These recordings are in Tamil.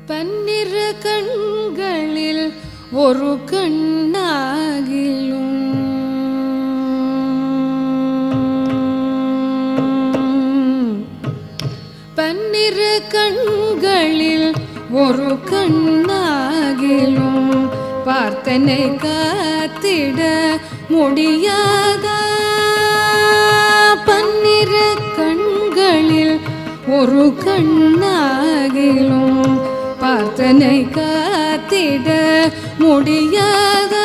பன்னிரு கண்களில் ஒரு கண்ணாகிலும் பன்னிரு கண்களில் ஒரு கண்ணாகிலும் பார்த்தனை காத்திட முடியாத பன்னிரு கண்களில் ஒரு கண்ணாகிலும் பார்த்தனை காத்திட முடியாத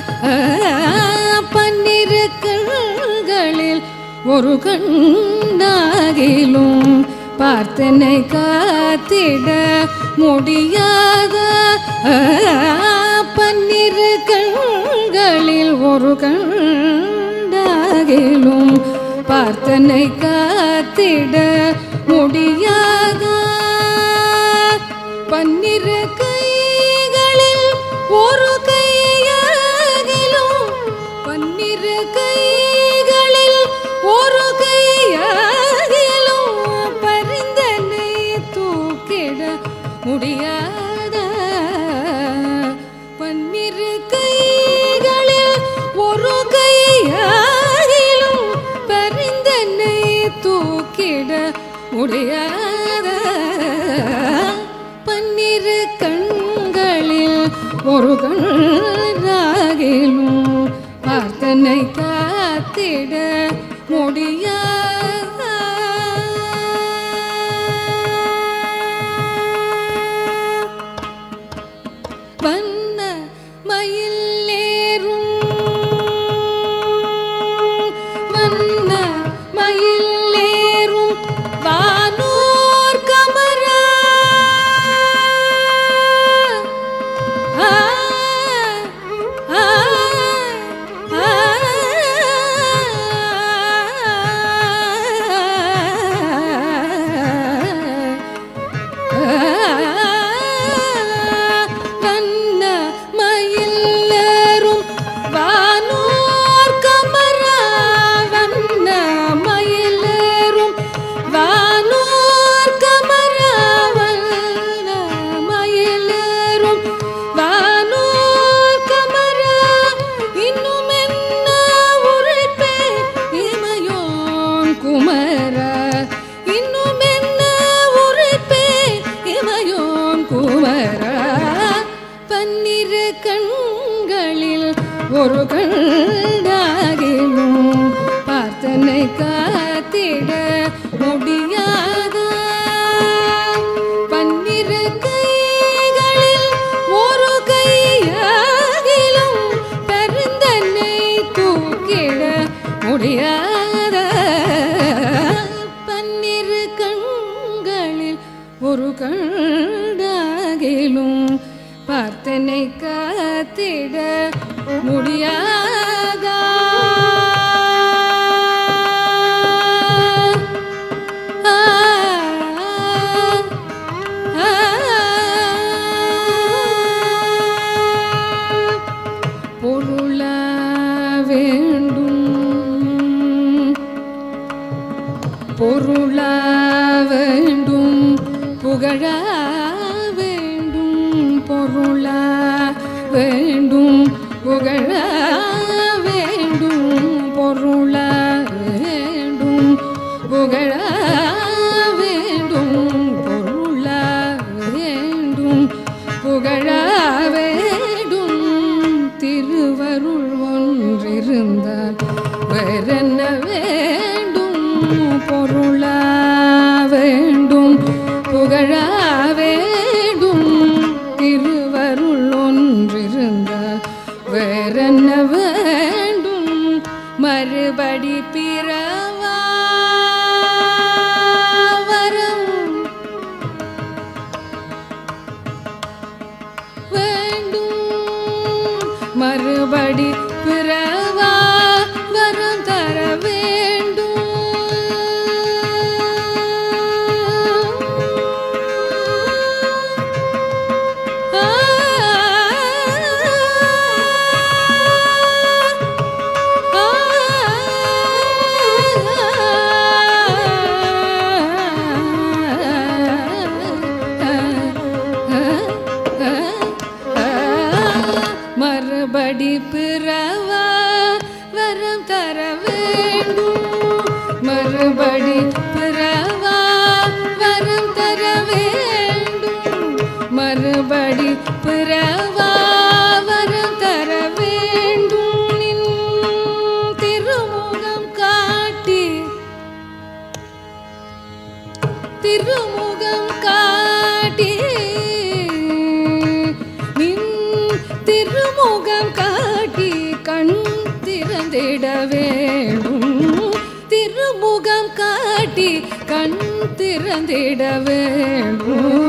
பன்னிரு கண்களில் ஒரு கண்ணாகிலும் பார்த்தனை காத்திட முடியாத பன்னிரு கண்களில் ஒரு கண்டாகிலும் பார்த்தனை காத்திட முடியாத பன்னிரு கைகளில் ஒரு கையாகிலும் பன்னிரு கைகளில் ஒரு கையாகிலும் பரிந்தனை தூக்கிட முடியாத பன்னிரு கைகளில் ஒரு கையாகிலும் பரிந்தனை தூக்கிட முடியாத பன்னிரு கண்களில் ஒரு கண்ணாகிலும் பார்த்தனை காத்திட முடியாத வண்ண மயிலேறும் வண்ண மயிலேறும் வானோர் கமரா ஆ, ஆ, ஆ, வண்ண மயிலேறும் வானோர் கமரா வண்ண மயிலேறும் வானோர் கமரா வண்ண மயிலேறும் வானோர் கமரா இன்னும் என்ன உரைப்பே இமையோன் குமரா இன்னும் என்ன உரைப்பே இமையோன் குமரா பன்னிரு கண்களில் ஒரு கண்டாகிலும் பார்த்தனை காத்திட முடியாத பன்னிரு கைகளில் ஒரு கையாகிலும் பெருந்தன்னை தூக்கிட முடியாத பன்னிரு கண்களில் ஒரு கண்டாகிலும் பார்த்தனை காத்திட முடியாத ஆ, ஆ, பொருளா வேண்டும் பொருளா வேண்டும் புகழா வேண்டும் பொருளா வேண்டும் புகழா வேண்டும் பொருளா வேண்டும் புகழா வேண்டும் பொருளா வேண்டும் புகழா வேண்டும் திருவருள் ஒன்றிருந்தால் வேறென்ன வேண்டும் பொருளா வேண்டும் புகழா வேண்டும் திருவருள் ஒன்றிருந்தால் வேறென்ன வேண்டும் மறுபடி பிறவா வரம் வேண்டும் மறுபடி பிறவா வரம் தர வேண்டும் ஆ, ஆ, ஆ, ஆ, ஆ, பிறந்திட வேண்டும்